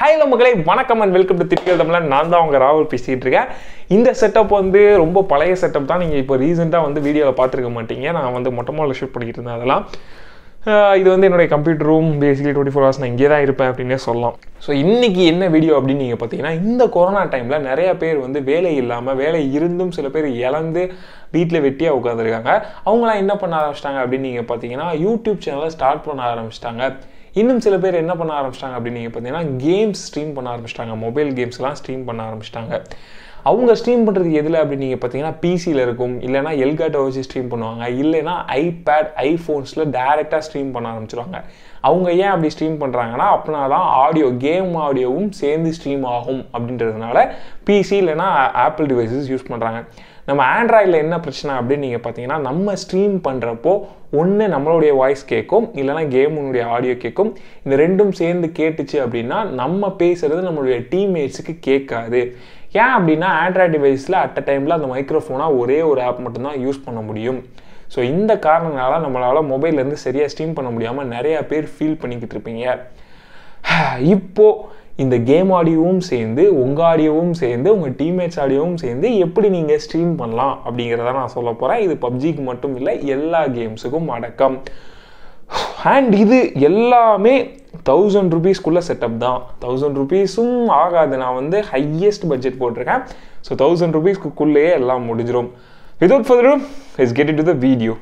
hi மக்களே வணக்கம் and welcome to திருப்பி தமிழ் நான் தான் அவங்க ராகுல் பேசிகிட்டு இருக்கேன் இந்த செட்டப் வந்து ரொம்ப பழைய செட்டப் தான் நீங்கள் இப்போ ரீசெண்டாக வந்து வீடியோவில் பார்த்துருக்க மாட்டீங்க நான் வந்து மொட்டை மாலில் ஷூட் பண்ணிக்கிட்டு இருந்தேன் அதெல்லாம் ஆஹ் இது வந்து என்னுடைய computer room basically twenty four hours நான் இங்கே தான் இருப்பேன் அப்படின்னே சொல்லலாம் ஸோ இன்னைக்கு என்ன வீடியோ அப்படின்னு நீங்கள் பார்த்தீங்கன்னா இந்த கொரோனா டைமில் நிறைய பேர் வந்து வேலை இல்லாமல் வேலை இருந்தும் சில பேர் இழந்து வீட்டில் வெட்டியாக உட்காந்துருக்காங்க அவங்களாம் என்ன பண்ண ஆரம்பிச்சிட்டாங்க அப்படின்னு நீங்கள் பார்த்தீங்கன்னா யூடியூப் சேனலை ஸ்டார்ட் பண்ண ஆரம்பிச்சிட்டாங்க இன்னும் சில பேர் என்ன பண்ண ஆரம்பிச்சிட்டாங்க அப்படின்னு நீங்கள் பார்த்தீங்கன்னா கேம்ஸ் ஸ்ட்ரீம் பண்ண ஆரம்பிச்சிட்டாங்க மொபைல் கேம்ஸ்லாம் ஸ்ட்ரீம் பண்ண ஆரம்பிச்சிட்டாங்க அவங்க ஸ்ட்ரீம் பண்ணுறது எதில் அப்படின்னு நீங்கள் பார்த்தீங்கன்னா பிசியில் இருக்கும் இல்லைனா எல்காட்டை வச்சு ஸ்ட்ரீம் பண்ணுவாங்க இல்லைனா ஐபேட் ஐஃபோன்ஸில் டேரெக்டாக ஸ்ட்ரீம் பண்ண ஆரம்பிச்சிருவாங்க அவங்க ஏன் அப்படி ஸ்ட்ரீம் பண்ணுறாங்கன்னா அப்படின்னா தான் ஆடியோ கேம் ஆடியோவும் சேர்ந்து ஸ்ட்ரீம் ஆகும் அப்படின்றதுனால பிசி இல்லைனா ஆப்பிள் டிவைசஸ் யூஸ் பண்ணுறாங்க நம்ம ஆண்ட்ராய்டில் என்ன பிரச்சனை அப்படின்னு நீங்கள் பார்த்தீங்கன்னா நம்ம ஸ்ட்ரீம் பண்ணுறப்போ ஒன்று நம்மளுடைய வாய்ஸ் கேட்கும் இல்லைனா கேமுடைய ஆடியோ கேட்கும் இந்த ரெண்டும் சேர்ந்து கேட்டுச்சு அப்படின்னா நம்ம பேசுறது நம்மளுடைய டீம்மேட்ஸுக்கு கேட்காது ஏன் அப்படின்னா ஆண்ட்ராய்டு டிவைஸில் அட் அ டைமில் அந்த மைக்ரோஃபோனாக ஒரே ஒரு ஆப் மட்டும்தான் யூஸ் பண்ண முடியும் ஸோ இந்த காரணங்களால நம்மளால் மொபைல்லேருந்து சரியாக ஸ்ட்ரீம் பண்ண முடியாமல் நிறையா பேர் ஃபீல் பண்ணிக்கிட்டு இருப்பீங்க இப்போது இந்த கேம் ஆடியோவும் சேர்ந்து உங்கள் ஆடியோவும் சேர்ந்து உங்கள் டீம்மேட்ஸ் ஆடியோவும் சேர்ந்து எப்படி நீங்கள் ஸ்ட்ரீம் பண்ணலாம் அப்படிங்கிறத நான் சொல்ல போகிறேன் இது பப்ஜிக்கு மட்டும் இல்லை எல்லா கேம்ஸுக்கும் அடக்கம் அண்ட் இது எல்லாமே தௌசண்ட் ருபீஸ்க்குள்ளே செட்டப் தான் தௌசண்ட் ருபீஸும் ஆகாது நான் வந்து ஹையஸ்ட் பட்ஜெட் போட்டிருக்கேன் ஸோ தௌசண்ட் ருபீஸ்க்குள்ளேயே எல்லாம் முடிஞ்சிடும் without further is get it to the video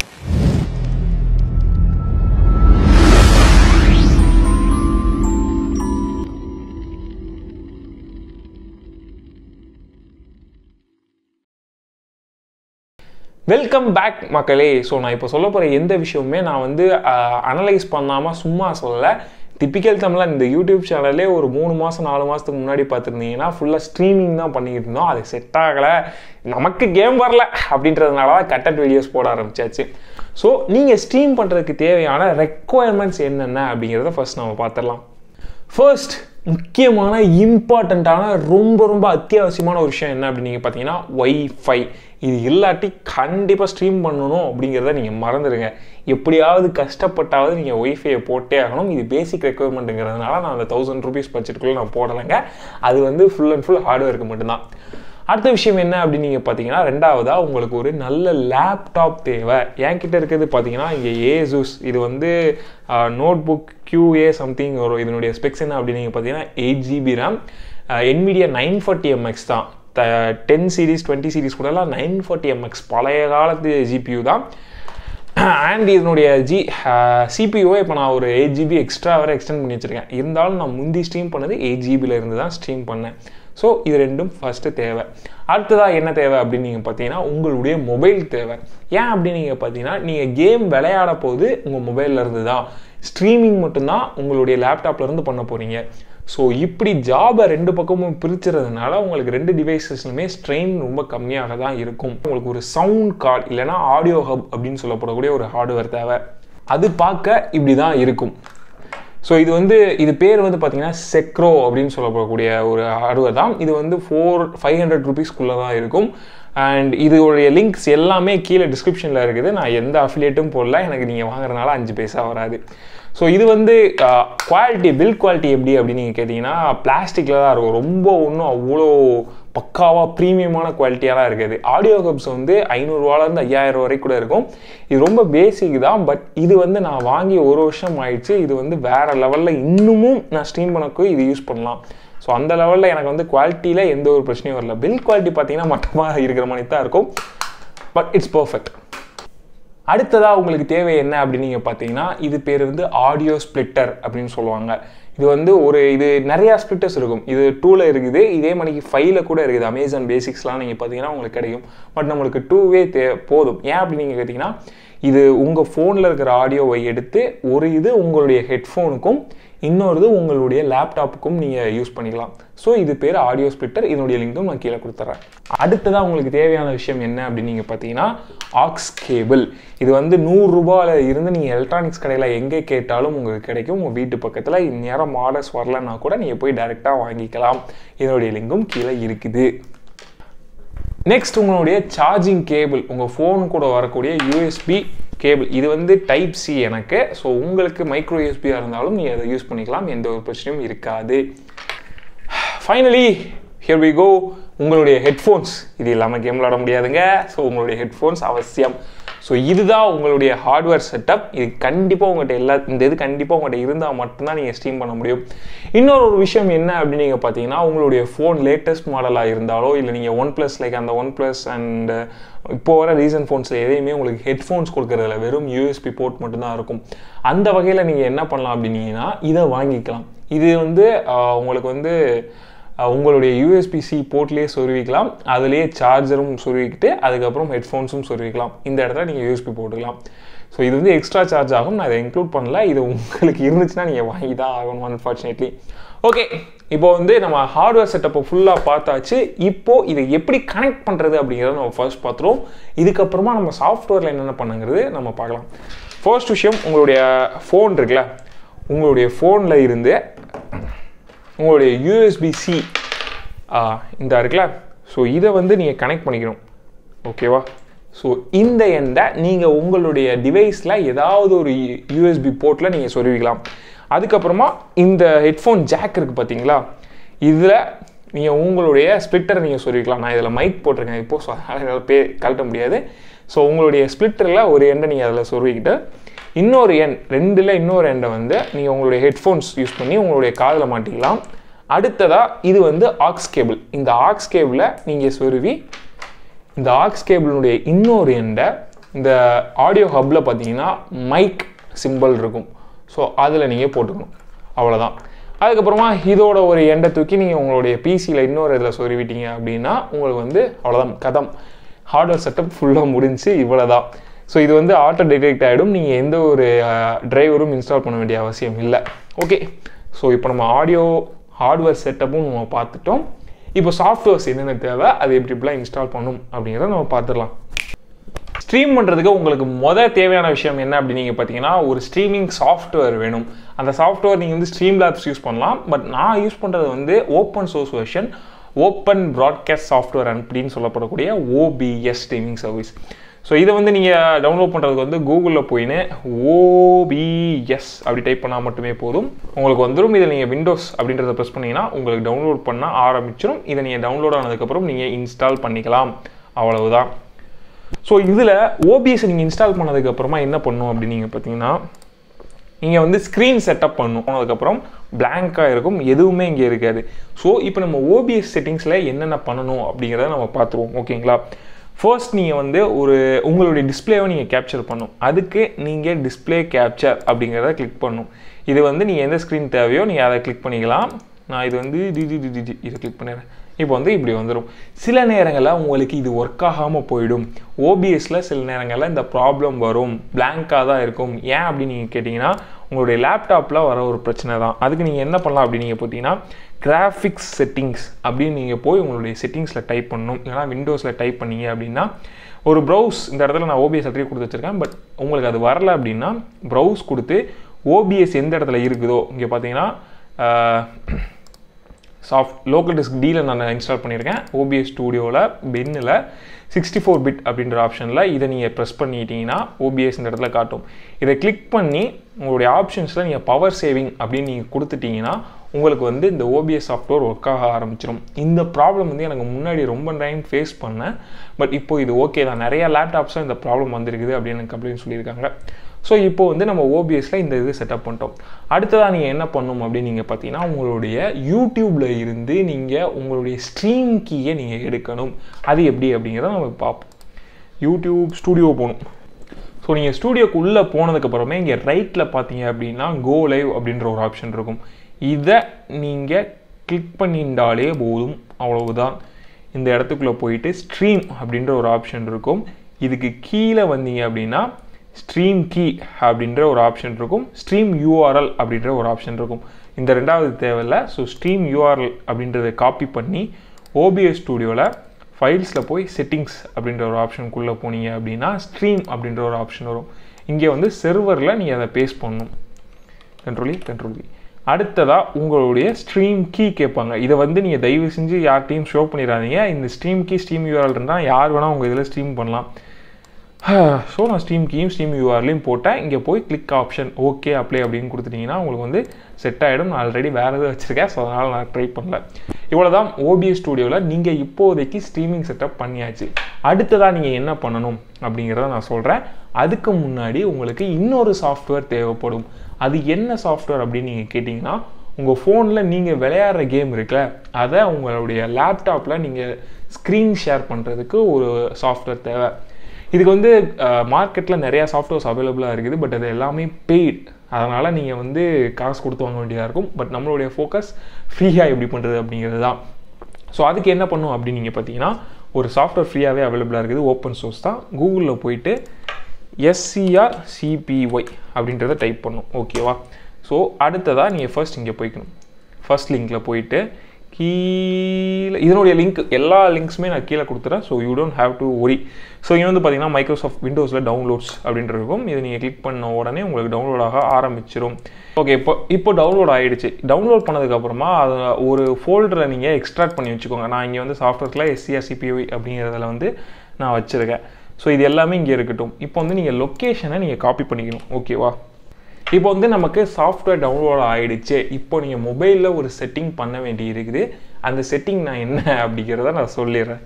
welcome back மக்களே ஸோ நான் இப்போ சொல்ல போகிற எந்த விஷயமுமே நான் வந்து அனலைஸ் பண்ணாமல் சும்மா சொல்லலை டிப்பிக்கல் தமிழில் இந்த யூடியூப் சேனல்லே ஒரு மூணு மாதம் நாலு மாதத்துக்கு முன்னாடி பார்த்துருந்தீங்கன்னா ஃபுல்லாக ஸ்ட்ரீமிங் தான் பண்ணிக்கிட்டு இருந்தோம் அது செட் ஆகலை நமக்கு கேம் வரல அப்படின்றதுனால தான் கட்டட் வீடியோஸ் போட ஆரம்பிச்சாச்சு ஸோ நீங்கள் ஸ்ட்ரீம் பண்ணுறதுக்கு தேவையான ரெக்குவயர்மெண்ட்ஸ் என்னென்ன அப்படிங்கிறத ஃபர்ஸ்ட் நம்ம பார்த்துடலாம் ஃபர்ஸ்ட் முக்கியமான இம்பார்ட்டண்ட்டான ரொம்ப ரொம்ப அத்தியாவசியமான ஒரு விஷயம் என்ன அப்படின்னு நீங்கள் பார்த்தீங்கன்னா ஒய்ஃபை இது இல்லாட்டி கண்டிப்பாக ஸ்ட்ரீம் பண்ணணும் அப்படிங்கிறத நீங்கள் மறந்துடுங்க எப்படியாவது கஷ்டப்பட்டாவது நீங்கள் ஒய்ஃபையை போட்டே ஆகணும் இது பேசிக் ரெக்குவயர்மெண்ட்டுங்கிறதுனால நான் அந்த தௌசண்ட் ருபீஸ் பட்ஜெட்டுக்குள்ளே நான் போடலைங்க அது வந்து ஃபுல் அண்ட் ஃபுல் ஹார்ட்வேருக்கு மட்டும்தான் அடுத்த விஷயம் என்ன அப்படின்னு நீங்கள் பார்த்தீங்கன்னா ரெண்டாவதாக உங்களுக்கு ஒரு நல்ல லேப்டாப் தேவை என்கிட்ட இருக்கிறது பார்த்தீங்கன்னா இங்கே ஏசூஸ் இது வந்து நோட் புக் கியூஏ சம்திங் வரும் இதனுடைய ஸ்பெக்ஸ் என்ன அப்படின்னு நீங்கள் பார்த்தீங்கன்னா eight GB RAM Nvidia nine forty MX தான் டென் சீரீஸ் டுவெண்ட்டி சீரீஸ் கூடலாம் நைன் ஃபார்ட்டி எம்எக்ஸ் பழைய காலத்து ஜிபியூ தான் அண்ட் இதனுடைய ஜி சிபியூவை இப்போ நான் ஒரு எயிட் ஜிபி எக்ஸ்ட்ரா வரை எக்ஸ்டெண்ட் பண்ணி வச்சுருக்கேன் இருந்தாலும் நான் முந்தி ஸ்ட்ரீம் பண்ணது எயிட் ஜிபியில் இருந்து தான் ஸ்ட்ரீம் பண்ணேன் ஸோ இது ரெண்டும் ஃபஸ்ட்டு தேவை அடுத்ததாக என்ன தேவை அப்படின்னு நீங்கள் பார்த்தீங்கன்னா உங்களுடைய மொபைல் தேவை ஏன் அப்படின்னு நீங்கள் பார்த்தீங்கன்னா நீங்கள் கேம் விளையாட போது உங்கள் மொபைலில் இருந்து தான் ஸ்ட்ரீமிங் மட்டும்தான் உங்களுடைய லேப்டாப்லேருந்து பண்ண போகிறீங்க ஸோ இப்படி ஜாபை ரெண்டு பக்கமும் பிரிச்சுறதுனால உங்களுக்கு ரெண்டு டிவைசஸ்லுமே ஸ்ட்ரெயின் ரொம்ப கம்மியாக தான் இருக்கும் உங்களுக்கு ஒரு சவுண்ட் கார்டு இல்லைனா ஆடியோ ஹப் அப்படின்னு சொல்லப்படக்கூடிய ஒரு ஹார்ட்வேர் தேவை அது பார்க்க இப்படி தான் இருக்கும் ஸோ இது வந்து இது பேர் வந்து பார்த்தீங்கன்னா செக்ரோ அப்படின்னு சொல்லப்படக்கூடிய ஒரு ஹார்ட்வேர் தான் இது வந்து ஃபோர் ஃபைவ் ஹண்ட்ரட் ருபீஸ்க்குள்ளே தான் இருக்கும் அண்ட் இதோடைய லிங்க்ஸ் எல்லாமே கீழே டிஸ்கிரிப்ஷனில் இருக்குது நான் எந்த அஃபிலியேட்டும் போடல எனக்கு நீங்கள் வாங்குறதுனால அஞ்சு பைசா வராது ஸோ இது வந்து குவாலிட்டி பில் குவாலிட்டி எப்படி அப்படின்னு நீங்கள் கேட்டிங்கன்னா பிளாஸ்டிக்கில் தான் இருக்கும் ரொம்ப ஒன்றும் அவ்வளோ பக்காவாக ப்ரீமியமான குவாலிட்டியாக இருக்காது ஆடியோ கப்ஸ் வந்து ஐநூறுரூவாலேருந்து ஐயாயிரம் வரைக்கும் கூட இருக்கும் இது ரொம்ப பேசிக் தான் பட் இது வந்து நான் வாங்கி ஒரு வருஷம் ஆயிடுச்சு இது வந்து வேறு லெவலில் இன்னமும் நான் ஸ்ட்ரீம் பண்ணக்கு இது யூஸ் பண்ணலாம் ஸோ அந்த லெவலில் எனக்கு வந்து குவாலிட்டியில் எந்த ஒரு பிரச்சனையும் வரல பில் குவாலிட்டி பார்த்தீங்கன்னா மட்டமாக இருக்கிற மாதிரி தான் இருக்கும் பட் இட்ஸ் பர்ஃபெக்ட் அடுத்ததாக உங்களுக்கு தேவை என்ன அப்படின்னு நீங்கள் பார்த்தீங்கன்னா இது பேர் வந்து ஆடியோ ஸ்பிளிட்டர் அப்படின்னு சொல்லுவாங்க இது வந்து ஒரு இது நிறையா ஸ்பிளிட்டர்ஸ் இருக்கும் இது டூவில் இருக்குது இதே மணிக்கு ஃபைவ்ல கூட இருக்குது அமேசான் பேசிக்ஸ்லாம் நீங்கள் பார்த்தீங்கன்னா உங்களுக்கு கிடைக்கும் பட் நம்மளுக்கு டூவே தே போதும் ஏன் அப்படின்னு நீங்கள் கேட்டிங்கன்னா இது உங்கள் ஃபோனில் இருக்கிற ஆடியோவை எடுத்து ஒரு இது உங்களுடைய ஹெட்ஃபோனுக்கும் இன்னொரு உங்களுடைய லேப்டாப்புக்கும் நீங்கள் யூஸ் பண்ணிக்கலாம் ஸோ இது பேர் ஆடியோ ஸ்பிளிட்டர் இதனுடைய லிங்க்கும் நான் கீழே கொடுத்துட்றேன் அடுத்ததாக உங்களுக்கு தேவையான விஷயம் என்ன அப்படின்னு நீங்கள் பார்த்தீங்கன்னா ஆக்ஸ் கேபிள் இது வந்து நூறுரூபாவில் இருந்து நீங்கள் எலக்ட்ரானிக்ஸ் கடையில் எங்கே கேட்டாலும் உங்களுக்கு கிடைக்கும் உங்கள் வீட்டு பக்கத்தில் இந்நேரம் மாடல்ஸ் வரலன்னா கூட நீங்கள் போய் டைரெக்டாக வாங்கிக்கலாம் இதனுடைய லிங்கும் கீழே இருக்குது நெக்ஸ்ட் உங்களுடைய சார்ஜிங் கேபிள் உங்கள் ஃபோன் கூட வரக்கூடிய யூஎஸ்பி கேபிள் இது வந்து டைப் சி எனக்கு ஸோ உங்களுக்கு மைக்ரோ யூஎஸ்பியாக இருந்தாலும் நீ அதை யூஸ் பண்ணிக்கலாம் எந்த ஒரு பிரச்சனையும் இருக்காது ஃபைனலி ஹியர் வி கோ உங்களுடைய ஹெட்ஃபோன்ஸ் இது இல்லாமல் கேம் விளாட முடியாதுங்க ஸோ உங்களுடைய ஹெட்ஃபோன்ஸ் அவசியம் ஸோ இதுதான் உங்களுடைய ஹார்ட்வேர் செட்டப் இது கண்டிப்பாக உங்கள்கிட்ட எல்லா இந்த இது கண்டிப்பாக உங்கள்கிட்ட இருந்தால் மட்டும்தான் நீங்கள் ஸ்ட்ரீம் பண்ண முடியும் இன்னொரு ஒரு விஷயம் என்ன அப்படின்னு நீங்கள் பார்த்தீங்கன்னா உங்களுடைய ஃபோன் லேட்டஸ்ட் மாடலாக இருந்தாலோ இல்லை நீங்கள் ஒன் ப்ளஸ் லைக் அந்த ஒன் ப்ளஸ் அண்ட் இப்போ வர ரீசன் ஃபோன்ஸில் எதையுமே உங்களுக்கு ஹெட்ஃபோன்ஸ் கொடுக்குறதில்ல வெறும் யூஎஸ்பி போர்ட் மட்டும்தான் இருக்கும் அந்த வகையில் நீங்கள் என்ன பண்ணலாம் அப்படின்னீங்கன்னா இதை வாங்கிக்கலாம் இது வந்து ஆஹ், உங்களுக்கு வந்து அஹ் உங்களுடைய யூஎஸ்பிசி போர்ட்லேயே சொருவிக்கலாம் அதுலேயே சார்ஜரும் சொருவிக்கிட்டு அதுக்கப்புறம் ஹெட்ஃபோன்ஸும் சொருவிக்கலாம் இந்த இடத்துல நீங்கள் யூஎஸ்பி போட்டுக்கலாம் ஸோ இது வந்து எக்ஸ்ட்ரா சார்ஜ் ஆகும் நான் இதை இன்க்ளூட் பண்ணல இது உங்களுக்கு இருந்துச்சுன்னா நீங்கள் வாங்கி தான் ஆகணும் அன்ஃபார்ச்சுனேட்லி ஓகே இப்போ வந்து நம்ம ஹார்ட்வேர் செட்டப்பை ஃபுல்லாக பார்த்தாச்சு இப்போ இதை எப்படி கனெக்ட் பண்ணுறது அப்படிங்கிறத நம்ம ஃபர்ஸ்ட் பார்த்துருவோம் இதுக்கப்புறமா நம்ம சாஃப்ட்வேரில் என்னென்ன பண்ணுங்கிறது நம்ம பார்க்கலாம் ஃபர்ஸ்ட் விஷயம் உங்களுடைய ஃபோன் இருக்குல்ல உங்களுடைய ஃபோனில் இருந்து உங்களுடைய யூஎஸ்பி-சி இந்த இருக்குல்ல ஸோ இதை வந்து நீங்கள் கனெக்ட் பண்ணிக்கணும் ஓகேவா ஸோ இந்த எண்டை நீங்கள் உங்களுடைய டிவைஸில் ஏதாவது ஒரு யூஎஸ்பி போர்ட்டில் நீங்கள் சொருவிக்கலாம் அதுக்கப்புறமா இந்த ஹெட்ஃபோன் ஜாக் இருக்குது பார்த்தீங்களா இதில் நீங்கள் உங்களுடைய ஸ்ப்ளிட்டரை நீங்கள் சொருவிக்கலாம் நான் இதில் மைக் போட்டிருக்கேன் இப்போ ஸோ அதனால் என்னால் பே கழட்ட முடியாது ஸோ உங்களுடைய ஸ்ப்ளிட்டரில் ஒரு எண்டை நீங்கள் அதில் சொருவிக்கிட்டு இன்னொரு எண் ரெண்டில் இன்னொரு எண்டை வந்து நீங்கள் உங்களுடைய ஹெட்ஃபோன்ஸ் யூஸ் பண்ணி உங்களுடைய காதில் மாட்டிக்கலாம் அடுத்ததாக இது வந்து ஆக்ஸ் கேபிள் இந்த ஆக்ஸ் கேபிளை நீங்கள் சொருவி இந்த ஆக்ஸ் கேபிளினுடைய இன்னொரு எண்டை இந்த ஆடியோ ஹப்பில் பார்த்தீங்கன்னா மைக் சிம்பிள் இருக்கும் ஸோ அதில் நீங்கள் போட்டுக்கணும் அவ்வளோதான் அதுக்கப்புறமா இதோட ஒரு எண்டை தூக்கி நீங்கள் உங்களுடைய பிசியில் இன்னொரு இதில் சொருவிட்டீங்க அப்படின்னா உங்களுக்கு வந்து அவ்வளோதான் கதம் ஹார்ட்வேர் செட்டப் ஃபுல்லாக முடிஞ்சு இவ்வளோ தான் ஸோ இது வந்து ஆட்டோ டிடெக்ட் ஆகிடும் நீங்கள் எந்த ஒரு டிரைவரும் இன்ஸ்டால் பண்ண வேண்டிய அவசியம் இல்லை ஓகே ஸோ இப்போ நம்ம ஆடியோ ஹார்ட்வேர் செட்டப்பும் நம்ம பார்த்துட்டோம் இப்போ சாஃப்ட்வேர்ஸ் என்னென்ன தேவை அது எப்படி எப்படிலாம் இன்ஸ்டால் பண்ணும் அப்படிங்கிறத நம்ம பார்த்துடலாம் ஸ்ட்ரீம் பண்ணுறதுக்கு உங்களுக்கு மொதல் தேவையான விஷயம் என்ன அப்படின்னு நீங்கள் பார்த்தீங்கன்னா ஒரு ஸ்ட்ரீமிங் சாஃப்ட்வேர் வேணும் அந்த சாஃப்ட்வேர் நீங்கள் வந்து ஸ்ட்ரீம் லேப்ஸ் யூஸ் பண்ணலாம் பட் நான் யூஸ் பண்ணுறது வந்து open source version open broadcast software அப்படின்னு சொல்லப்படக்கூடிய ஓபிஎஸ் ஸ்ட்ரீமிங் சர்வீஸ் ஸோ இதை வந்து நீங்கள் டவுன்லோட் பண்ணுறதுக்கு வந்து கூகுளில் போயின்னு ஓபிஎஸ் அப்படி டைப் பண்ணால் மட்டுமே போதும் உங்களுக்கு வந்துடும் இதில் நீங்கள் விண்டோஸ் அப்படின்றத ப்ரெஸ் பண்ணீங்கன்னா உங்களுக்கு டவுன்லோட் பண்ண ஆரம்பிச்சிடும் இதை நீங்கள் டவுன்லோட் ஆனதுக்கப்புறம் நீங்கள் இன்ஸ்டால் பண்ணிக்கலாம் அவ்வளவுதான் ஸோ இதில் ஓபிஎஸ் நீங்கள் இன்ஸ்டால் பண்ணதுக்கப்புறமா என்ன பண்ணும் அப்படின்னு நீங்கள் பார்த்தீங்கன்னா நீங்கள் வந்து ஸ்க்ரீன் செட்டப் பண்ணும் அதுக்கப்புறம் பிளாங்காக இருக்கும் எதுவுமே இங்கே இருக்காது ஸோ இப்போ நம்ம ஓபிஎஸ் செட்டிங்ஸில் என்னென்ன பண்ணணும் அப்படிங்கிறத நம்ம பார்த்துருவோம் ஓகேங்களா ஃபர்ஸ்ட் நீங்கள் வந்து ஒரு உங்களுடைய டிஸ்பிளேவை நீங்கள் கேப்சர் பண்ணும் அதுக்கு நீங்கள் டிஸ்பிளே கேப்சர் அப்படிங்கிறத கிளிக் பண்ணும் இது வந்து நீங்கள் எந்த ஸ்க்ரீன் தேவையோ நீங்கள் அதை கிளிக் பண்ணிக்கலாம் நான் இது வந்து டி டி டி டி டி இதை கிளிக் பண்ணிடுறேன் இப்போ வந்து இப்படி வந்துடும் சில நேரங்களில் உங்களுக்கு இது ஒர்க் ஆகாமல் போயிடும் ஓபிஎஸ்ல சில நேரங்களில் இந்த ப்ராப்ளம் வரும் பிளாங்காக தான் இருக்கும் ஏன் அப்படின்னு நீங்கள் கேட்டிங்கன்னா உங்களுடைய லேப்டாப்பில் வர ஒரு பிரச்சனை தான் அதுக்கு நீங்கள் என்ன பண்ணலாம் அப்படின்னு நீங்கள் பார்த்தீங்கன்னா கிராஃபிக்ஸ் செட்டிங்ஸ் அப்படின்னு நீங்கள் போய் உங்களுடைய செட்டிங்ஸில் டைப் பண்ணணும் இல்லைனா விண்டோஸில் டைப் பண்ணீங்க அப்படின்னா ஒரு ப்ரௌஸ் இந்த இடத்துல நான் ஓபிஎஸ் சர்டிஃபிகேட் கொடுத்து வச்சிருக்கேன் பட் உங்களுக்கு அது வரல அப்படின்னா ப்ரௌஸ் கொடுத்து ஓபிஎஸ் எந்த இடத்துல இருக்குதோ இங்கே பார்த்தீங்கன்னா சாஃப்ட் லோக்கல் டிஸ்க் டீல நான் இன்ஸ்டால் பண்ணியிருக்கேன் ஓபிஎஸ் ஸ்டூடியோவில் பென்னில் சிக்ஸ்டி ஃபோர் பிட் அப்படின்ற ஆப்ஷனில் இதை நீங்கள் ப்ரெஸ் பண்ணிட்டீங்கன்னா ஓபிஎஸ் இந்த இடத்துல காட்டும் இதை கிளிக் பண்ணி உங்களுடைய ஆப்ஷன்ஸில் நீங்கள் பவர் சேவிங் அப்படின்னு நீங்கள் கொடுத்துட்டீங்கன்னா உங்களுக்கு வந்து இந்த ஓபிஎஸ் சாஃப்ட்வேர் ஒர்க் ஆக ஆரம்பிச்சிடும் இந்த ப்ராப்ளம் வந்து எனக்கு முன்னாடி ரொம்ப டைம் ஃபேஸ் பண்ணேன் பட் இப்போ இது ஓகே தான் நிறைய லேப்டாப்ஸும் இந்த ப்ராப்ளம் வந்திருக்குது அப்படின்னு எனக்கு கம்ப்ளைண்ட் சொல்லியிருக்காங்க ஸோ இப்போ வந்து நம்ம ஓபிஎஸ்ல இந்த இது செட்டப் பண்ணிட்டோம் அடுத்ததாக நீங்கள் என்ன பண்ணணும் அப்படின்னு நீங்கள் பார்த்தீங்கன்னா உங்களுடைய யூடியூப்ல இருந்து நீங்கள் உங்களுடைய ஸ்ட்ரீம் கீயை நீங்கள் எடுக்கணும் அது எப்படி அப்படிங்கிறத நம்ம பார்ப்போம் யூடியூப் ஸ்டூடியோ போகணும் ஸோ நீங்கள் ஸ்டூடியோக்கு உள்ளே போனதுக்கப்புறமே இங்கே ரைட்டில் பார்த்தீங்க அப்படின்னா கோ லைவ் அப்படின்ற ஒரு ஆப்ஷன் இருக்கும் இதை நீங்கள் கிளிக் பண்ணிட்டாலே போதும் அவ்வளவுதான் இந்த இடத்துக்குள்ளே போயிட்டு ஸ்ட்ரீம் அப்படின்ற ஒரு ஆப்ஷன் இருக்கும் இதுக்கு கீழே வந்தீங்க அப்படின்னா ஸ்ட்ரீம் கீ அப்படின்ற ஒரு ஆப்ஷன் இருக்கும் ஸ்ட்ரீம் யூஆர்எல் அப்படின்ற ஒரு ஆப்ஷன் இருக்கும் இந்த ரெண்டாவது தேவையில்ல ஸோ ஸ்ட்ரீம் யூஆர்எல் அப்படின்றத காப்பி பண்ணி ஓபிஎஸ் ஸ்டூடியோவில் ஃபைல்ஸில் போய் செட்டிங்ஸ் அப்படின்ற ஒரு ஆப்ஷனுக்குள்ளே போனீங்க அப்படின்னா ஸ்ட்ரீம் அப்படின்ற ஒரு ஆப்ஷன் வரும் இங்கே வந்து செர்வரில் நீங்கள் அதை பேஸ்ட் பண்ணணும் கண்ட்ரோலி கண்ட்ரோலி அடுத்ததாக உங்களுடைய ஸ்ட்ரீம் கீ கேட்பாங்க இதை வந்து நீங்கள் தயவு செஞ்சு யார்ட்டையும் ஷோ பண்ணிடாதீங்க இந்த ஸ்ட்ரீம் கீ ஸ்ட்ரீம் யூஆர்எல் இருந்தால் யார் வேணால் உங்கள் இதில் ஸ்ட்ரீம் பண்ணலாம் ஸோ நான் ஸ்டீம் கீம் ஸ்டீம் யூஆர்லையும் போட்டேன் இங்கே போய் கிளிக் ஆப்ஷன் ஓகே அப்ளை அப்படின்னு கொடுத்துட்டிங்கன்னா உங்களுக்கு வந்து செட் ஆகிடும் நான் ஆல்ரெடி வேறு எதுவும் வச்சுருக்கேன் ஸோ அதனால் நான் ட்ரை பண்ணல இவ்வளோ தான் ஓபிஎஸ் ஸ்டூடியோவில் நீங்கள் இப்போதைக்கு ஸ்ட்ரீமிங் செட்டப் பண்ணியாச்சு அடுத்ததாக நீங்கள் என்ன பண்ணணும் அப்படிங்கிறத நான் சொல்கிறேன் அதுக்கு முன்னாடி உங்களுக்கு இன்னொரு சாஃப்ட்வேர் தேவைப்படும் அது என்ன சாஃப்ட்வேர் அப்படின்னு நீங்கள் கேட்டிங்கன்னா உங்கள் ஃபோனில் நீங்கள் விளையாடுற கேம் இருக்குல்ல அதை உங்களுடைய லேப்டாப்பில் நீங்கள் ஸ்க்ரீன் ஷேர் பண்ணுறதுக்கு ஒரு சாஃப்ட்வேர் தேவை இதுக்கு வந்து மார்க்கெட்டில் நிறையா சாஃப்ட்வேர்ஸ் அவைலபிளாக இருக்குது பட் அது எல்லாமே பெய்ட் அதனால் நீங்கள் வந்து காசு கொடுத்து வாங்க வேண்டியதாக இருக்கும் பட் நம்மளுடைய ஃபோக்கஸ் ஃப்ரீயாக எப்படி பண்ணுறது அப்படிங்கிறது தான் ஸோ அதுக்கு என்ன பண்ணும் அப்படின்னு நீங்கள் பார்த்தீங்கன்னா ஒரு சாஃப்ட்வேர் ஃப்ரீயாகவே அவைலபிளாக இருக்குது ஓப்பன் சோர்ஸ் தான் கூகுளில் போயிட்டு எஸ்சிஆர் சிபிஒய் அப்படின்றத டைப் பண்ணும் ஓகேவா ஸோ அடுத்ததாக நீங்கள் ஃபர்ஸ்ட் இங்கே போய்க்கணும் ஃபர்ஸ்ட் லிங்க்கில் போயிட்டு கீழே இதனுடைய லிங்க் எல்லா லிங்க்ஸுமே நான் கீழே கொடுத்துறேன் so you don't have to worry so இங்கே வந்து பார்த்தீங்கன்னா மைக்ரோசாஃப்ட் விண்டோஸில் டவுன்லோட்ஸ் அப்படின்ட்டு இருக்கும் இதை நீங்கள் கிளிக் பண்ண உடனே உங்களுக்கு டவுன்லோட் ஆக ஆரம்பிச்சிடும் ஓகே இப்போ இப்போ டவுன்லோட் ஆகிடுச்சு டவுன்லோட் பண்ணதுக்கப்புறமா அது ஒரு ஃபோல்டரை நீங்கள் எக்ஸ்ட்ராக்ட் பண்ணி வச்சுக்கோங்க நான் இங்கே வந்து சாஃப்ட்வேர்ஸில் எஸ்சிஆர் சிபிஐ அப்படிங்கிறதுல வந்து நான் வச்சுருக்கேன் ஸோ இது எல்லாமே இங்கே இருக்கட்டும் இப்போ வந்து நீங்கள் லொக்கேஷனை நீங்கள் காப்பி பண்ணிக்கணும் ஓகேவா இப்போ வந்து நமக்கு சாஃப்ட்வேர் டவுன்லோட் ஆகிடுச்சு இப்போ நீங்கள் மொபைலில் ஒரு செட்டிங் பண்ண வேண்டி இருக்குது அந்த செட்டிங் நான் என்ன அப்படிங்கிறத நான் சொல்லிடுறேன்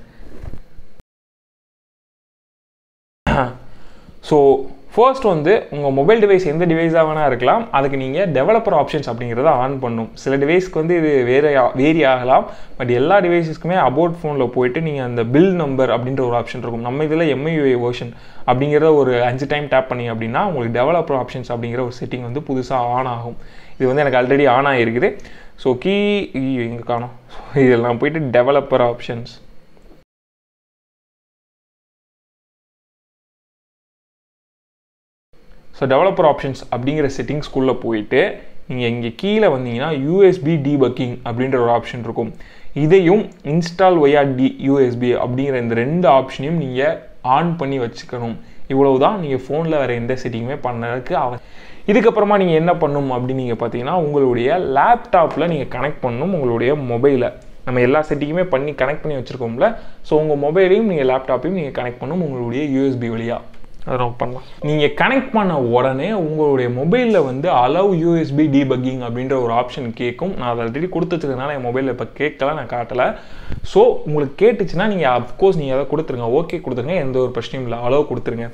ஸோ ஃபர்ஸ்ட் வந்து உங்கள் மொபைல் டிவைஸ் எந்த டிவைஸாக வேணால் இருக்கலாம் அதுக்கு நீங்கள் டெவலப்பர் ஆப்ஷன்ஸ் அப்படிங்கிறத ஆன் பண்ணும் சில டிவைஸ்க்கு வந்து இது வேறு வேரி ஆகலாம் பட் எல்லா டிவைஸஸ்க்குமே அபவுட் ஃபோனில் போயிட்டு நீங்கள் அந்த பில் நம்பர் அப்படின்ற ஒரு ஆப்ஷன் இருக்கும் நம்ம இதில் எம்ஐயூஐ வேர்ஷன் அப்படிங்கிறத ஒரு அஞ்சு டைம் டேப் பண்ணி அப்படின்னா உங்களுக்கு டெவலப்பர் ஆப்ஷன்ஸ் அப்படிங்கிற ஒரு செட்டிங் வந்து புதுசாக ஆன் ஆகும் இது வந்து எனக்கு ஆல்ரெடி ஆன் ஆகிருக்குது ஸோ கீ இங்கே காணும் ஸோ இதெல்லாம் போயிட்டு developer options so developer options அப்படிங்கிற செட்டிங்ஸ்குள்ளே போயிட்டு நீங்கள் இங்கே கீழே வந்தீங்கன்னா யூஎஸ்பி டீபக்கிங் அப்படின்ற ஒரு ஆப்ஷன் இருக்கும் இதையும் இன்ஸ்டால் ஒய்ஆர் டி யூஎஸ்பி அப்படிங்கிற இந்த ரெண்டு ஆப்ஷனையும் நீங்கள் ஆன் பண்ணி வச்சுக்கணும் இவ்வளவு தான் நீங்கள் ஃபோனில் வேறு எந்த செட்டிங்குமே பண்ணறதுக்கு அவ இதுக்கப்புறமா நீங்கள் என்ன பண்ணணும் அப்படின்னு நீங்கள் பார்த்தீங்கன்னா உங்களுடைய லேப்டாப்பில் நீங்கள் கனெக்ட் பண்ணணும் உங்களுடைய மொபைலை நம்ம எல்லா செட்டிங்குமே பண்ணி கனெக்ட் பண்ணி வச்சுருக்கோம்ல ஸோ உங்கள் மொபைலையும் நீங்கள் லேப்டாப்பையும் நீங்கள் கனெக்ட் பண்ணணும் உங்களுடைய யூஎஸ்பி வழியாக அதை நம்ம பண்ணலாம் நீங்கள் கனெக்ட் பண்ண உடனே உங்களுடைய மொபைலில் வந்து அலவ் யூஎஸ்பி டீபக்கிங் அப்படின்ற ஒரு ஆப்ஷன் கேட்கும் நான் அதை ஆல்ரெடி கொடுத்துருக்கனால என் மொபைலில் இப்போ கேட்கல நான் காட்டலை ஸோ உங்களுக்கு கேட்டுச்சுன்னா நீங்கள் அஃப்கோர்ஸ் நீங்கள் அதை கொடுத்துருங்க ஓகே கொடுத்துருங்க எந்த ஒரு பிரச்சனையும் இல்லை அலோவ் கொடுத்துருங்க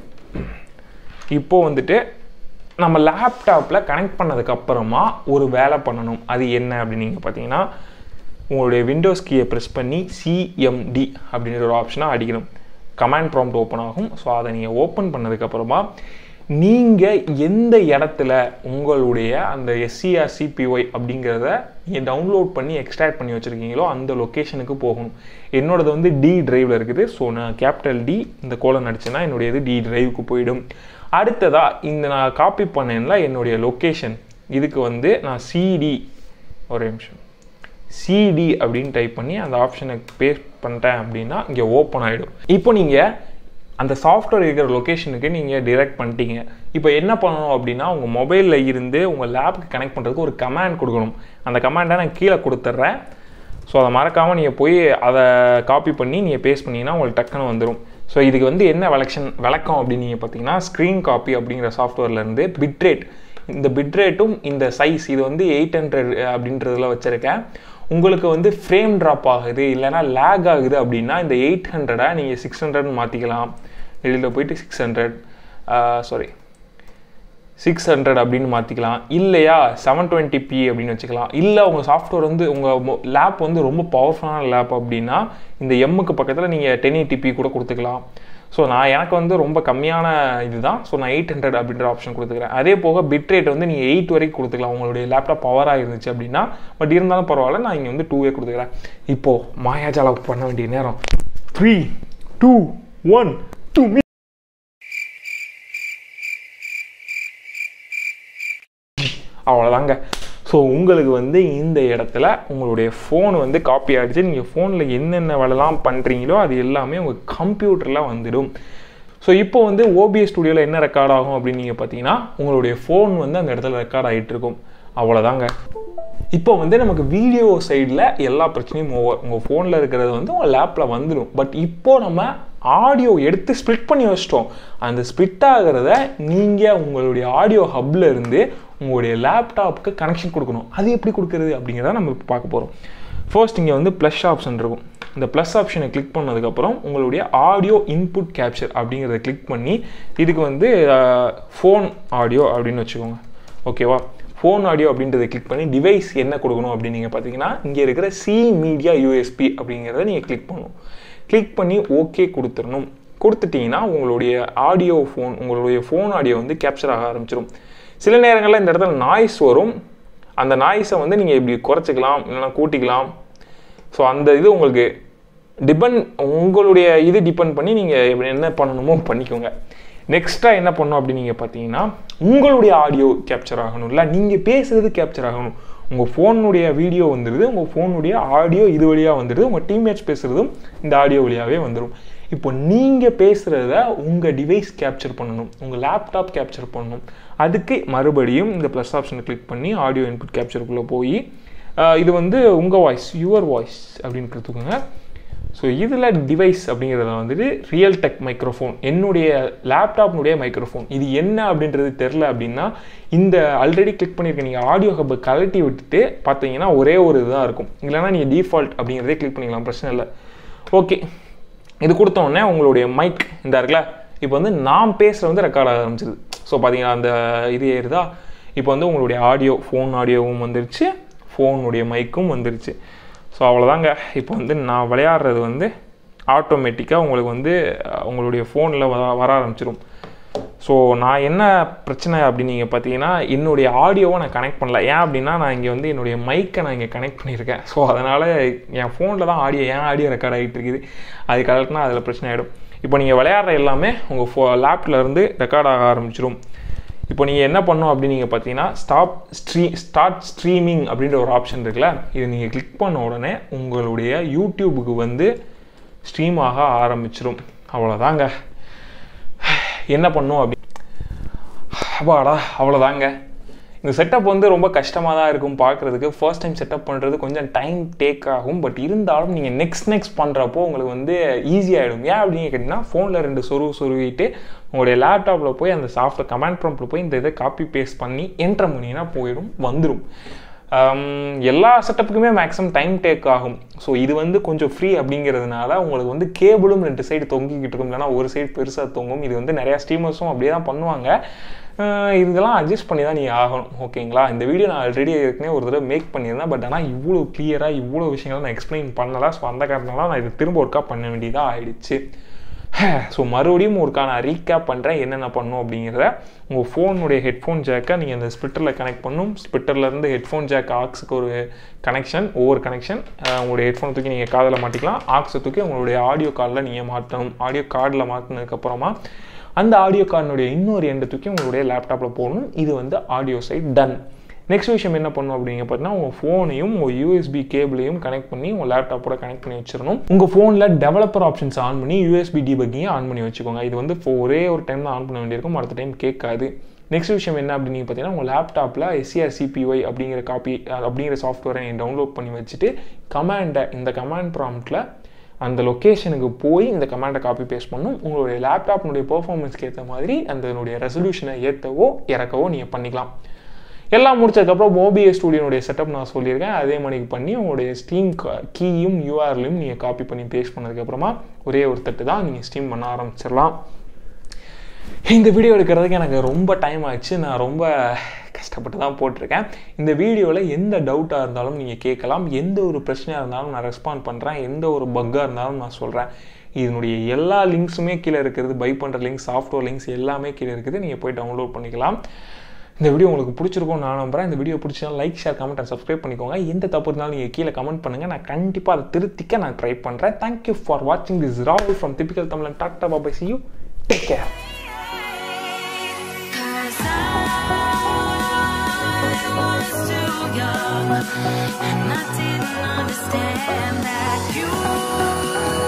இப்போது வந்துட்டு நம்ம லேப்டாப்பில் கனெக்ட் பண்ணதுக்கு அப்புறமா ஒரு வேலை பண்ணணும் அது என்ன அப்படின்னு நீங்கள் பார்த்தீங்கன்னா உங்களுடைய விண்டோஸ் கீயை ப்ரெஸ் பண்ணி சிஎம்டி அப்படின்ற ஒரு ஆப்ஷனாக அடிக்கணும் கமாண்ட் ப்ராம்ப்ட் ஓப்பன் ஆகும் ஸோ அதை நீங்கள் ஓப்பன் பண்ணதுக்கப்புறமா நீங்கள் எந்த இடத்துல உங்களுடைய அந்த எஸ்சிஆர் சிபிஒய் அப்படிங்கிறத நீங்கள் டவுன்லோட் பண்ணி எக்ஸ்ட்ராக்ட் பண்ணி வச்சுருக்கீங்களோ அந்த லொக்கேஷனுக்கு போகணும் என்னோடது வந்து டி டிரைவில் இருக்குது ஸோ நான் கேபிட்டல் டி இந்த கோலம் நடிச்சேன்னா என்னுடைய இது டி டிரைவுக்கு போயிடும் அடுத்ததாக இந்த நான் காப்பி பண்ணேன்ல என்னுடைய லொக்கேஷன் இதுக்கு வந்து நான் சிடி ஒரு நிமிஷம் சிடி அப்படின்னு டைப் பண்ணி அந்த ஆப்ஷனை பேஸ்ட் பண்ணிட்டேன் அப்படின்னா இங்கே ஓப்பன் ஆகிடும் இப்போ நீங்கள் அந்த சாஃப்ட்வேர் இருக்கிற லொக்கேஷனுக்கு நீங்கள் டிரெக்ட் பண்ணிட்டீங்க இப்போ என்ன பண்ணணும் அப்படின்னா உங்கள் மொபைலில் இருந்து உங்கள் லேப்புக்கு கனெக்ட் பண்ணுறதுக்கு ஒரு கமாண்ட் கொடுக்கணும் அந்த கமாண்டை நான் கீழே கொடுத்துட்றேன் ஸோ அதை மறக்காமல் நீங்கள் போய் அதை காப்பி பண்ணி நீங்கள் பேஸ்ட் பண்ணிங்கன்னா உங்களுக்கு டக்குன்னு வந்துடும் ஸோ இதுக்கு வந்து என்ன விளக்ஷன் விளக்கம் அப்படின்னு நீங்கள் பார்த்தீங்கன்னா ஸ்க்ரீன் காப்பி அப்படிங்கிற சாஃப்ட்வேர்லேருந்து பிட்ரேட் இந்த பிட்ரேட்டும் இந்த சைஸ் இது வந்து எயிட் ஹண்ட்ரட் அப்படின்றதுல வச்சுருக்கேன் உங்களுக்கு வந்து ஃப்ரேம் ட்ராப் ஆகுது இல்லைனா லேக் ஆகுது அப்படின்னா இந்த எயிட் ஹண்ட்ரடை நீங்கள் சிக்ஸ் ஹண்ட்ரட்னு மாற்றிக்கலாம் இதில் போயிட்டு six hundred sorry six hundred அப்படின்னு மாற்றிக்கலாம் இல்லையா செவன் டுவெண்ட்டி பி அப்படின்னு வச்சுக்கலாம் இல்லை உங்கள் சாஃப்ட்வேர் வந்து உங்கள் லேப் வந்து ரொம்ப பவர்ஃபுல்லான லேப் அப்படின்னா இந்த எம்முக்கு பக்கத்தில் நீங்கள் டென் எயிட்டி கூட கொடுத்துக்கலாம் ஸோ நான் எனக்கு வந்து ரொம்ப கம்மியான இதுதான் ஸோ நான் எயிட் ஹண்ட்ரட் அப்படின்ற ஆப்ஷன் கொடுத்துக்கிறேன் அதே போக பிட் ரேட் வந்து நீங்கள் எயிட் வரைக்கும் கொடுத்துக்கலாம் உங்களுடைய லேப்டாப் பவராக இருந்துச்சு அப்படின்னா பட் இருந்தாலும் பரவாயில்ல நான் இங்கே வந்து டூவே கொடுத்துக்கிறேன் இப்போது மாயாஜாலம் பண்ண வேண்டிய நேரம் three two one to me அவ்வளோதாங்க ஸோ உங்களுக்கு வந்து இந்த இடத்துல உங்களுடைய ஃபோன் வந்து காப்பி ஆகிடுச்சு நீங்கள் ஃபோனில் என்னென்ன வேலைலாம் பண்ணுறீங்களோ அது எல்லாமே உங்கள் கம்ப்யூட்டரில் வந்துடும் ஸோ இப்போ வந்து ஓபிஎஸ் ஸ்டுடியோவில் என்ன ரெக்கார்ட் ஆகும் அப்படின்னு நீங்கள் பார்த்தீங்கன்னா உங்களுடைய ஃபோன் வந்து அந்த இடத்துல ரெக்கார்ட் ஆகிட்டு இருக்கும் அவ்வளோதாங்க இப்போ வந்து நமக்கு வீடியோ சைடில் எல்லா பிரச்சனையும் ஓவர் உங்கள் ஃபோனில் இருக்கிறது வந்து உங்கள் லேப்பில் வந்துடும் பட் இப்போ நம்ம ஆடியோ எடுத்து ஸ்ப்ளிட் பண்ணி வச்சிட்டோம் அந்த ஸ்ப்ளிட் ஆகிறத நீங்கள் உங்களுடைய ஆடியோ ஹப்பில் இருந்து உங்களுடைய லேப்டாப்புக்கு கனெக்ஷன் கொடுக்கணும் அது எப்படி கொடுக்குறது அப்படிங்கிறத நம்ம இப்போ பார்க்க போகிறோம் ஃபர்ஸ்ட் இங்கே வந்து ப்ளஸ் ஆப்ஷன் இருக்கும் இந்த ப்ளஸ் ஆப்ஷனை கிளிக் பண்ணதுக்கப்புறம் உங்களுடைய ஆடியோ இன்புட் கேப்சர் அப்படிங்கிறத கிளிக் பண்ணி இதுக்கு வந்து ஃபோன் ஆடியோ அப்படின்னு வச்சுக்கோங்க ஓகேவா ஃபோன் ஆடியோ அப்படின்றத கிளிக் பண்ணி டிவைஸ் என்ன கொடுக்கணும் அப்படின்னு நீங்கள் பார்த்தீங்கன்னா இங்கே இருக்கிற சி மீடியா யூஎஸ்பி அப்படிங்கிறத நீங்கள் கிளிக் பண்ணணும் கிளிக் பண்ணி ஓகே கொடுத்துடணும் கொடுத்துட்டிங்கன்னா உங்களுடைய ஆடியோ ஃபோன் உங்களுடைய ஃபோன் ஆடியோ வந்து கேப்சர் ஆக ஆரம்பிச்சிடும் சில நேரங்களில் இந்த இடத்துல நாய்ஸ் வரும் அந்த நாய்ஸை வந்து நீங்கள் இப்படி குறைச்சிக்கலாம் இல்லைன்னா கூட்டிக்கலாம் ஸோ அந்த இது உங்களுக்கு டிபெண்ட் உங்களுடைய இது டிபெண்ட் பண்ணி நீங்கள் என்ன பண்ணணுமோ பண்ணிக்கோங்க நெக்ஸ்ட்டாக என்ன பண்ணணும் அப்படின்னு நீங்கள் பார்த்தீங்கன்னா உங்களுடைய ஆடியோ கேப்சர் ஆகணும்ல நீங்கள் பேசுகிறது கேப்சர் ஆகணும் உங்கள் ஃபோனுடைய வீடியோ வந்துடுது உங்கள் ஃபோனுடைய ஆடியோ இது வழியாக வந்துடுது உங்கள் டீம்மேட்ஸ் பேசுகிறதும் இந்த ஆடியோ வழியாகவே வந்துடும் இப்போ நீங்கள் பேசுகிறத உங்கள் டிவைஸ் கேப்சர் பண்ணணும் உங்கள் லேப்டாப் கேப்சர் பண்ணணும் அதுக்கு மறுபடியும் இந்த ப்ளஸ் ஆப்ஷனை கிளிக் பண்ணி ஆடியோ இன்புட் கேப்சருக்குள்ளே போய் இது வந்து உங்கள் வாய்ஸ் யுவர் வாய்ஸ் அப்படின்னு கொடுத்துக்கோங்க ஸோ இதில் டிவைஸ் அப்படிங்கிறத வந்துட்டு ரியல் டெக் மைக்ரோஃபோன் என்னுடைய லேப்டாப்னுடைய மைக்ரோஃபோன் இது என்ன அப்படின்றது தெரில அப்படின்னா இந்த ஆல்ரெடி கிளிக் பண்ணியிருக்க நீங்கள் ஆடியோ ஹப்பை கலட்டி விட்டுட்டு பார்த்தீங்கன்னா ஒரே ஒரு இதுதான் இருக்கும் இல்லைனா நீங்கள் டிஃபால்ட் அப்படிங்கிறதே கிளிக் பண்ணிக்கலாம் பிரச்சனை இல்லை ஓகே இது கொடுத்த உடனே உங்களுடைய மைக் இந்த இருக்குல்ல இப்போ வந்து நான் பேசுகிற வந்து ரெக்கார்ட் ஆக ஆரம்பிச்சிது ஸோ பார்த்தீங்கன்னா அந்த இது ஏறுதா இப்போ வந்து உங்களுடைய ஆடியோ ஃபோன் ஆடியோவும் வந்துருச்சு ஃபோனுடைய மைக்கும் வந்துருச்சு ஸோ அவ்வளோதாங்க இப்போ வந்து நான் விளையாடுறது வந்து ஆட்டோமேட்டிக்காக உங்களுக்கு வந்து உங்களுடைய ஃபோனில் வர வர ஆரம்பிச்சிடும் ஸோ நான் என்ன பிரச்சனை அப்படின்னு நீங்கள் பார்த்தீங்கன்னா என்னுடைய ஆடியோவை நான் கனெக்ட் பண்ணல ஏன் அப்படின்னா நான் இங்கே வந்து என்னுடைய மைக்கை நான் இங்கே கனெக்ட் பண்ணியிருக்கேன் ஸோ அதனால் என் ஃபோனில் தான் ஆடியோ ஏன் ஆடியோ ரெக்கார்ட் ஆகிட்டு இருக்குது அது கரெக்ட்னா அதில் பிரச்சனை ஆகிடும் இப்போ நீங்கள் விளையாடுற எல்லாமே உங்கள் ஃபோ லேப்லேருந்து ரெக்கார்ட் ஆக ஆரம்பிச்சிடும் இப்போ நீங்கள் என்ன பண்ணணும் அப்படின்னு நீங்கள் பார்த்தீங்கன்னா ஸ்டாப் ஸ்ட்ரீ ஸ்டார்ட் ஸ்ட்ரீமிங் அப்படின்ற ஒரு ஆப்ஷன் இருக்குல்ல இதை நீங்கள் கிளிக் பண்ண உடனே உங்களுடைய யூடியூபுக்கு வந்து ஸ்ட்ரீம் ஆக ஆரம்பிச்சிடும் அவ்வளோதாங்க என்ன பண்ணும் அப்படி அப்பாடா அவ்வளோதாங்க இந்த செட்டப் வந்து ரொம்ப கஷ்டமாக தான் இருக்கும் பார்க்குறதுக்கு ஃபர்ஸ்ட் டைம் செட்டப் பண்ணுறது கொஞ்சம் டைம் டேக் ஆகும் பட் இருந்தாலும் நீங்கள் நெக்ஸ்ட் நெக்ஸ்ட் பண்ணுறப்போ உங்களுக்கு வந்து ஈஸியாகிடும் ஏன் அப்படின்னு கேட்டிங்கன்னா ஃபோனில் ரெண்டு சொருவு சொருவிட்டு உங்களுடைய லேப்டாப்பில் போய் அந்த சாஃப்ட்வேர் கமாண்ட் ப்ராம்ப்டில் போய் இந்த இதை காப்பி பேஸ்ட் பண்ணி என்ட்ரு பண்ணிங்கன்னா போயிடும் வந்துடும் எல்லா செட்டப்புக்குமே மேக்ஸிமம் டைம் டேக் ஆகும் ஸோ இது வந்து கொஞ்சம் ஃப்ரீ அப்படிங்கிறதுனால உங்களுக்கு வந்து கேபிளும் ரெண்டு சைடு தொங்கிக்கிட்டு இருக்கும் இல்லைனா ஒரு சைடு பெருசாக தொங்கும் இது வந்து நிறையா ஸ்ட்ரீமர்ஸும் அப்படியே தான் பண்ணுவாங்க இதெல்லாம் அட்ஜஸ்ட் பண்ணி தான் நீங்கள் ஆகணும் ஓகேங்களா இந்த வீடியோ நான் ஆல்ரெடி ஏற்கனவே ஒரு தடவை மேக் பண்ணியிருந்தேன் பட் ஆனால் இவ்வளோ கிளியராக இவ்வளோ விஷயங்களை நான் எக்ஸ்பிளைன் பண்ணலை ஸோ அந்த காரணத்தினால நான் இது திரும்ப ஒர்க்காக பண்ண வேண்டியதாக ஆயிடுச்சு ஸோ மறுபடியும் ஒருக்கா நான் ரீகேப் பண்ணுறேன் என்னென்ன பண்ணும் அப்படிங்கிறத உங்கள் ஃபோனுடைய ஹெட்ஃபோன் ஜேக்கை நீங்கள் அந்த ஸ்பிட்டரில் கனெக்ட் பண்ணும் ஸ்பிட்டர்லேருந்து ஹெட்ஃபோன் ஜேக் ஆக்ஸுக்கு ஒரு கனெக்ஷன் ஒவ்வொரு கனெக்ஷன் உங்களுடைய ஹெட்ஃபோன் தூக்கி நீங்கள் காதில் மாட்டிக்கலாம் ஆக்ஸை தூக்கி உங்களுடைய ஆடியோ கார்டில் நீங்கள் மாற்றணும் ஆடியோ கார்டில் மாற்றினதுக்கப்புறமா அந்த ஆடியோ கார்டினுடைய இன்னொரு எண்டை தூக்கி உங்களுடைய லேப்டாப்பில் போடணும் இது வந்து ஆடியோ சைட் டன் நெக்ஸ்ட் விஷயம் என்ன பண்ணும் அப்படிங்க பார்த்தீங்கன்னா உங்கள் ஃபோனையும் உங்கள் யூஎஸ்பி கேபிளையும் கனெக்ட் பண்ணி உங்கள் லேப்டாப்போட கனெக்ட் பண்ணி வச்சிடணும் உங்கள் ஃபோனில் டெவலப்பர் ஆப்ஷன்ஸ் ஆன் பண்ணி யூஎஸ்பி டிபக்கிங்கையும் ஆன் பண்ணி வச்சுக்கோங்க இது வந்து ஒரே ஒரு டைம் தான் ஆன் பண்ண வேண்டியிருக்கும் அடுத்த டைம் கேட்காது நெக்ஸ்ட் விஷயம் என்ன அப்படின்னு பார்த்தீங்கன்னா உங்கள் லேப்டாப்பில் எஸ்சிஆர் சிபிஒய் அப்படிங்கிற காப்பி அப்படிங்கிற சாஃப்ட்வேரை நீங்கள் டவுன்லோட் பண்ணி வச்சுட்டு கமாண்டை இந்த கமாண்ட் ப்ராம்ப்டில் அந்த லொக்கேஷனுக்கு போய் இந்த கமாண்டை காப்பி பேஸ்ட் பண்ணும் உங்களுடைய லேப்டாப்னுடைய பெர்ஃபார்மன்ஸ்க்கு ஏற்ற மாதிரி அதனுடைய ரெசல்யூஷனை ஏற்றவோ இறக்கவோ நீங்கள் பண்ணிக்கலாம் எல்லாம் முடிச்சதுக்கப்புறம் ஓபிஎஸ் ஸ்டூடியோனுடைய செட்டப் நான் சொல்லியிருக்கேன் அதே மாதிரி பண்ணி உங்களுடைய ஸ்டீம் கீயும் யூஆர்லையும் நீங்கள் காப்பி பண்ணி பேஸ்ட் பண்ணதுக்கப்புறமா ஒரே ஒரு தட்டு தான் நீங்கள் ஸ்டீம் பண்ண ஆரம்பிச்சிடலாம் இந்த வீடியோ எடுக்கிறதுக்கு எனக்கு ரொம்ப டைம் ஆச்சு நான் ரொம்ப கஷ்டப்பட்டு தான் போட்டிருக்கேன் இந்த வீடியோவில் எந்த டவுட்டாக இருந்தாலும் நீங்கள் கேட்கலாம் எந்த ஒரு பிரச்சனையாக இருந்தாலும் நான் ரெஸ்பாண்ட் பண்ணுறேன் எந்த ஒரு பக்காக இருந்தாலும் நான் சொல்கிறேன் இதனுடைய எல்லா லிங்க்ஸுமே கீழே இருக்கிறது பை பண்ணுற லிங்க்ஸ் சாஃப்ட்வேர் லிங்க்ஸ் எல்லாமே கீழே இருக்குது நீங்கள் போய் டவுன்லோட் பண்ணிக்கலாம் இந்த வீடியோ உங்களுக்கு பிடிச்சிருக்கும் நான் நம்புறேன் இந்த வீடியோ பிடிச்சா like share comment and subscribe பண்ணிக்கோங்க எந்த தப்பு இருந்தாலும் நீங்கள் கீழே கமெண்ட் பண்ணுங்கள் நான் கண்டிப்பாக அதை திருத்திக்க நான் ட்ரை பண்ணுறேன் தேங்க்யூ ஃபார் வாட்சிங் திஸ் ராகுல் ஃப்ரம் திபிக்கல் தமிழன் doctor Baba C you take care was too young and I didn't understand that you